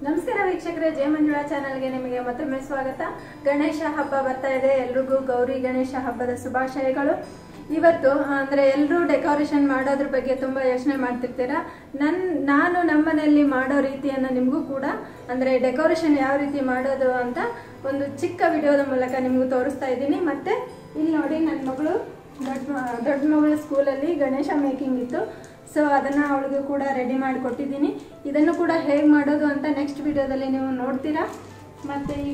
ನಮಸ್ಕಾರ ವೀಕ್ಷಕರೇ ಜಯ ಮಂಜುಳಾ ಚಾನಲ್ಗೆ ನಿಮಗೆ ಮತ್ತೊಮ್ಮೆ ಸ್ವಾಗತ ಗಣೇಶ ಹಬ್ಬ ಬರ್ತಾ ಇದೆ ಎಲ್ರಿಗೂ ಗೌರಿ ಗಣೇಶ ಹಬ್ಬದ ಶುಭಾಶಯಗಳು ಇವತ್ತು ಅಂದ್ರೆ ಎಲ್ಲರೂ ಡೆಕೋರೇಷನ್ ಮಾಡೋದ್ರ ಬಗ್ಗೆ ತುಂಬಾ ಯೋಚನೆ ಮಾಡ್ತಿರ್ತೀರಾ ನನ್ ನಾನು ನಮ್ಮನೆಯಲ್ಲಿ ಮಾಡೋ ರೀತಿಯನ್ನ ನಿಮಗೂ ಕೂಡ ಅಂದ್ರೆ ಡೆಕೋರೇಷನ್ ಯಾವ ರೀತಿ ಮಾಡೋದು ಅಂತ ಒಂದು ಚಿಕ್ಕ ವಿಡಿಯೋದ ಮೂಲಕ ನಿಮಗೂ ತೋರಿಸ್ತಾ ಇದ್ದೀನಿ ಮತ್ತೆ ಇಲ್ಲಿ ನೋಡಿ ನನ್ನ ಮಗಳು ದೊಡ್ಡ ದೊಡ್ಡ ಮಗಳ ಸ್ಕೂಲಲ್ಲಿ ಗಣೇಶ ಮೇಕಿಂಗ್ ಇತ್ತು ಸೊ ಅದನ್ನು ಅವಳಿಗೂ ಕೂಡ ರೆಡಿ ಮಾಡಿ ಕೊಟ್ಟಿದ್ದೀನಿ ಇದನ್ನು ಕೂಡ ಹೇಗೆ ಮಾಡೋದು ಅಂತ ನೆಕ್ಸ್ಟ್ ವಿಡಿಯೋದಲ್ಲಿ ನೀವು ನೋಡ್ತೀರಾ ಮತ್ತು ಈಗ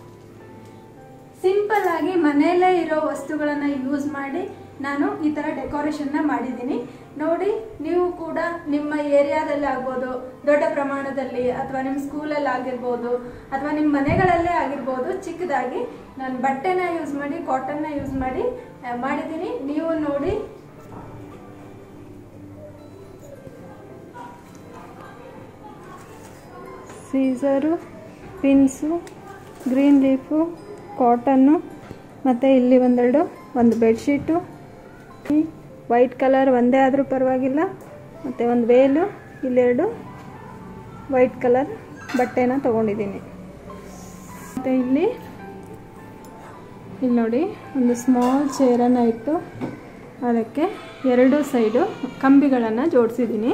ಸಿಂಪಲ್ ಆಗಿ ಮನೆಯಲ್ಲೇ ಇರೋ ವಸ್ತುಗಳನ್ನು ಯೂಸ್ ಮಾಡಿ ನಾನು ಈ ಥರ ಡೆಕೋರೇಷನ್ನ ಮಾಡಿದ್ದೀನಿ ನೋಡಿ ನೀವು ಕೂಡ ನಿಮ್ಮ ಏರಿಯಾದಲ್ಲಿ ಆಗ್ಬೋದು ದೊಡ್ಡ ಪ್ರಮಾಣದಲ್ಲಿ ಅಥವಾ ನಿಮ್ಮ ಸ್ಕೂಲಲ್ಲಿ ಆಗಿರ್ಬೋದು ಅಥವಾ ನಿಮ್ಮ ಮನೆಗಳಲ್ಲೇ ಆಗಿರ್ಬೋದು ಚಿಕ್ಕದಾಗಿ ನಾನು ಬಟ್ಟೆನ ಯೂಸ್ ಮಾಡಿ ಕಾಟನ್ನ ಯೂಸ್ ಮಾಡಿ ಆ, ಮಾಡಿದ್ದೀನಿ ನೀವು ನೋಡಿ scissors pins green leaf cotton ಮತ್ತು ಇಲ್ಲಿ ಒಂದೆರಡು ಒಂದು ಬೆಡ್ಶೀಟು ವೈಟ್ ಕಲರ್ ಒಂದೇ ಆದರೂ ಪರವಾಗಿಲ್ಲ ಮತ್ತು ಒಂದು ವೇಲು ಇಲ್ಲೆರಡು ವೈಟ್ ಕಲರ್ ಬಟ್ಟೆನ ತೊಗೊಂಡಿದ್ದೀನಿ ಮತ್ತು ಇಲ್ಲಿ ಇಲ್ಲಿ ನೋಡಿ ಒಂದು ಸ್ಮಾಲ್ ಚೇರನ್ನು ಇಟ್ಟು ಅದಕ್ಕೆ ಎರಡು ಸೈಡು ಕಂಬಿಗಳನ್ನು ಜೋಡಿಸಿದ್ದೀನಿ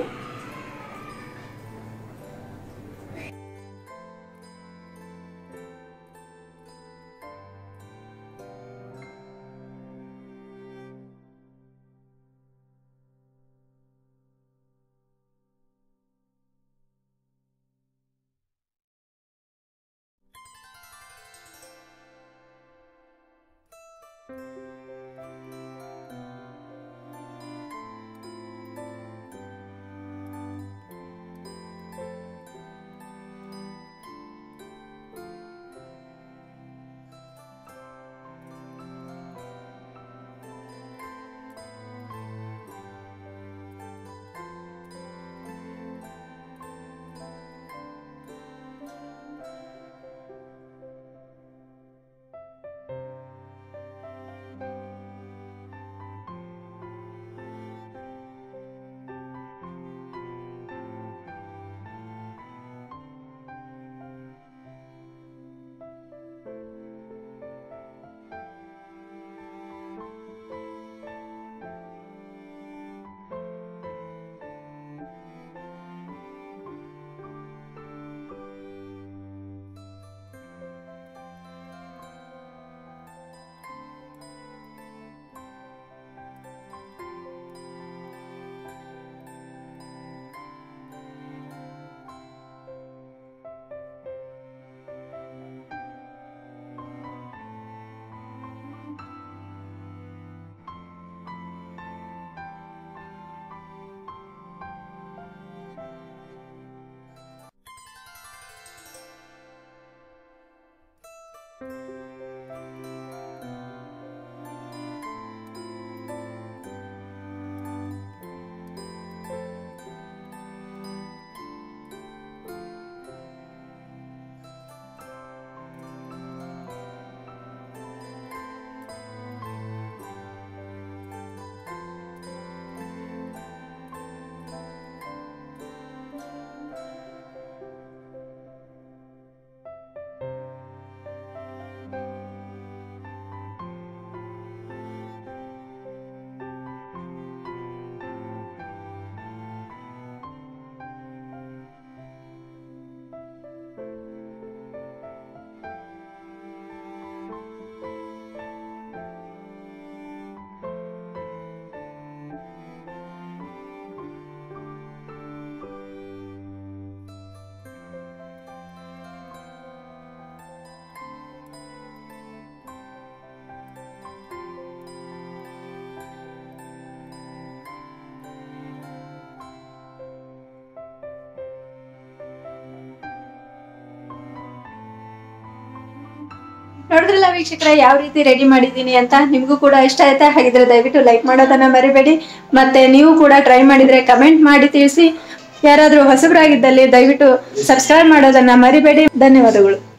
ನೋಡಿದ್ರಲ್ಲ ವೀಕ್ಷಕರೇ ಯಾವ ರೀತಿ ರೆಡಿ ಮಾಡಿದ್ದೀನಿ ಅಂತ ನಿಮಗೂ ಕೂಡ ಇಷ್ಟ ಆಯ್ತಾ ಹಾಗಿದ್ರೆ ದಯವಿಟ್ಟು ಲೈಕ್ ಮಾಡೋದನ್ನ ಮರಿಬೇಡಿ ಮತ್ತೆ ನೀವು ಕೂಡ ಟ್ರೈ ಮಾಡಿದ್ರೆ ಕಮೆಂಟ್ ಮಾಡಿ ತಿಳಿಸಿ ಯಾರಾದರೂ ಹೊಸಬರಾಗಿದ್ದಲ್ಲಿ ದಯವಿಟ್ಟು ಸಬ್ಸ್ಕ್ರೈಬ್ ಮಾಡೋದನ್ನ ಮರಿಬೇಡಿ ಧನ್ಯವಾದಗಳು